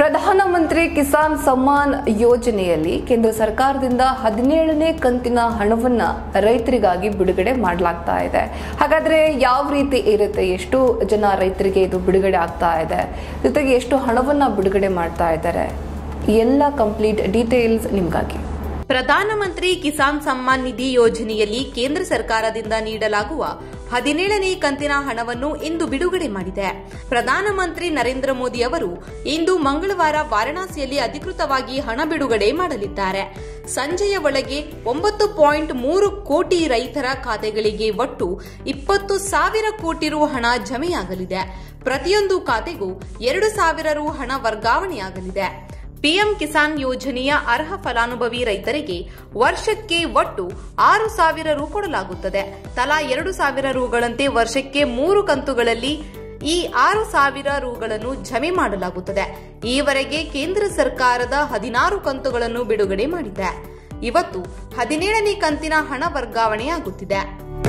ಪ್ರಧಾನಮಂತ್ರಿ ಕಿಸಾನ್ ಸಮ್ಮಾನ್ ಯೋಜನೆಯಲ್ಲಿ ಕೇಂದ್ರ ಸರ್ಕಾರದಿಂದ ಹದಿನೇಳನೇ ಕಂತಿನ ಹಣವನ್ನ ರೈತರಿಗಾಗಿ ಬಿಡುಗಡೆ ಮಾಡಲಾಗ್ತಾ ಇದೆ ಹಾಗಾದ್ರೆ ಯಾವ ರೀತಿ ಇರುತ್ತೆ ಎಷ್ಟು ಜನ ರೈತರಿಗೆ ಇದು ಬಿಡುಗಡೆ ಆಗ್ತಾ ಇದೆ ಜೊತೆಗೆ ಎಷ್ಟು ಹಣವನ್ನ ಬಿಡುಗಡೆ ಮಾಡ್ತಾ ಇದ್ದಾರೆ ಎಲ್ಲ ಕಂಪ್ಲೀಟ್ ಡೀಟೇಲ್ಸ್ ನಿಮ್ಗಾಗಿ ಪ್ರಧಾನಮಂತ್ರಿ ಕಿಸಾನ್ ಸಮ್ಮಾನ್ ನಿಧಿ ಯೋಜನೆಯಲ್ಲಿ ಕೇಂದ್ರ ಸರ್ಕಾರದಿಂದ ನೀಡಲಾಗುವ ಹದಿನೇಳನೇ ಕಂತಿನ ಹಣವನ್ನು ಇಂದು ಬಿಡುಗಡೆ ಮಾಡಿದೆ ಪ್ರಧಾನಮಂತ್ರಿ ನರೇಂದ್ರ ಮೋದಿ ಅವರು ಇಂದು ಮಂಗಳವಾರ ವಾರಣಾಸಿಯಲ್ಲಿ ಅಧಿಕೃತವಾಗಿ ಹಣ ಬಿಡುಗಡೆ ಮಾಡಲಿದ್ದಾರೆ ಸಂಜೆಯ ಒಳಗೆ ಒಂಬತ್ತು ಪಾಯಿಂಟ್ ಮೂರು ಕೋಟಿ ರೈತರ ಖಾತೆಗಳಿಗೆ ಒಟ್ಟು ಇಪ್ಪತ್ತು ಸಾವಿರ ಕೋಟಿ ರು ಹಣ ಜಮೆಯಾಗಲಿದೆ ಪ್ರತಿಯೊಂದು ಖಾತೆಗೂ ಎರಡು ಸಾವಿರ ರು ಹಣ ವರ್ಗಾವಣೆಯಾಗಲಿದೆ ಪಿಎಂ ಕಿಸಾನ್ ಯೋಜನೆಯ ಅರ್ಹ ಫಲಾನುಭವಿ ರೈತರಿಗೆ ವರ್ಷಕ್ಕೆ ಒಟ್ಟು ಆರು ಸಾವಿರ ರು ಕೊಡಲಾಗುತ್ತದೆ ತಲಾ ಎರಡು ಸಾವಿರ ರುಗಳಂತೆ ವರ್ಷಕ್ಕೆ ಮೂರು ಕಂತುಗಳಲ್ಲಿ ಈ ಆರು ಸಾವಿರ ರುಗಳನ್ನು ಜಮೆ ಮಾಡಲಾಗುತ್ತದೆ ಈವರೆಗೆ ಕೇಂದ್ರ ಸರ್ಕಾರದ ಹದಿನಾರು ಕಂತುಗಳನ್ನು ಬಿಡುಗಡೆ ಮಾಡಿದೆ ಇವತ್ತು ಹದಿನೇಳನೇ ಕಂತಿನ ಹಣ ವರ್ಗಾವಣೆಯಾಗುತ್ತಿದೆ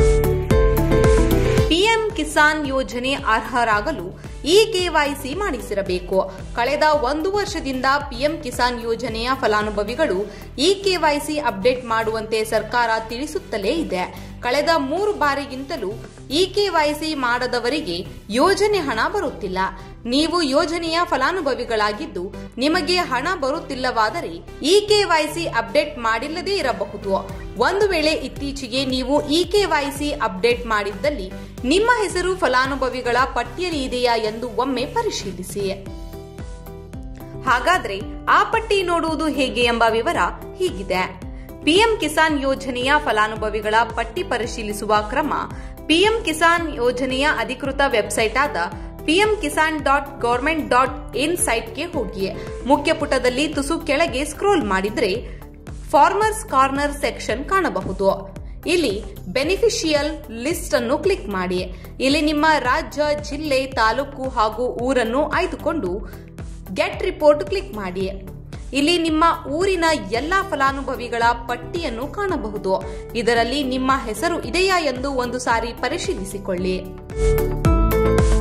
ಪಿಎಂ ಕಿಸಾನ್ ಯೋಜನೆ ಅರ್ಹರಾಗಲು ಇ ಕೆವೈಸಿ ಮಾಡಿಸಿರಬೇಕು ಕಳೆದ ಒಂದು ವರ್ಷದಿಂದ ಪಿಎಂ ಕಿಸಾನ್ ಯೋಜನೆಯ ಫಲಾನುಭವಿಗಳು ಇ ಕೆವೈಸಿ ಅಪ್ಡೇಟ್ ಮಾಡುವಂತೆ ಸರ್ಕಾರ ತಿಳಿಸುತ್ತಲೇ ಇದೆ ಕಳೆದ ಮೂರು ಬಾರಿಗಿಂತಲೂ ಇ ಕೆವೈಸಿ ಮಾಡದವರಿಗೆ ಯೋಜನೆ ಹಣ ಬರುತ್ತಿಲ್ಲ ನೀವು ಯೋಜನೆಯ ಫಲಾನುಭವಿಗಳಾಗಿದ್ದು ನಿಮಗೆ ಹಣ ಬರುತ್ತಿಲ್ಲವಾದರೆ ಇ ಕೆವೈಸಿ ಅಪ್ಡೇಟ್ ಮಾಡಿಲ್ಲದೇ ಇರಬಹುದು ಒಂದು ವೇಳೆ ಇತ್ತೀಚೆಗೆ ನೀವು ಇ ಕೆವೈಸಿ ಅಪ್ಡೇಟ್ ಮಾಡಿದ್ದಲ್ಲಿ ನಿಮ್ಮ ಹೆಸರು ಫಲಾನುಭವಿಗಳ ಪಟ್ಟಿಯಲ್ಲಿ ಇದೆಯಾ ಎಂದು ಒಮ್ಮೆ ಪರಿಶೀಲಿಸಿ ಹಾಗಾದ್ರೆ ಆ ಪಟ್ಟಿ ನೋಡುವುದು ಹೇಗೆ ಎಂಬ ವಿವರ ಹೀಗಿದೆ ಪಿಎಂ ಕಿಸಾನ್ ಯೋಜನೆಯ ಫಲಾನುಭವಿಗಳ ಪಟ್ಟಿ ಪರಿಶೀಲಿಸುವ ಕ್ರಮ ಪಿಎಂ ಕಿಸಾನ್ ಯೋಜನೆಯ ಅಧಿಕೃತ ವೆಬ್ಸೈಟ್ ಆದ PM Kisan dot government dot in ಸೈಟ್ಗೆ ಹೋಗಿ ಮುಖ್ಯ ಪುಟದಲ್ಲಿ ತುಸು ಕೆಳಗೆ ಸ್ಕ್ರೋಲ್ ಮಾಡಿದ್ರೆ ಫಾರ್ಮರ್ಸ್ ಕಾರ್ನರ್ ಸೆಕ್ಷನ್ ಕಾಣಬಹುದು ಇಲ್ಲಿ ಬೆನಿಫಿಷಿಯಲ್ ಲಿಸ್ಟ್ ಅನ್ನು ಕ್ಲಿಕ್ ಮಾಡಿ ಇಲ್ಲಿ ನಿಮ್ಮ ರಾಜ್ಯ ಜಿಲ್ಲೆ ತಾಲೂಕು ಹಾಗೂ ಊರನ್ನು ಆಯ್ದುಕೊಂಡು ಗೆಟ್ ರಿಪೋರ್ಟ್ ಕ್ಲಿಕ್ ಮಾಡಿ ಇಲ್ಲಿ ನಿಮ್ಮ ಊರಿನ ಎಲ್ಲಾ ಫಲಾನುಭವಿಗಳ ಪಟ್ಟಿಯನ್ನು ಕಾಣಬಹುದು ಇದರಲ್ಲಿ ನಿಮ್ಮ ಹೆಸರು ಇದೆಯಾ ಎಂದು ಒಂದು ಸಾರಿ ಪರಿಶೀಲಿಸಿಕೊಳ್ಳಿ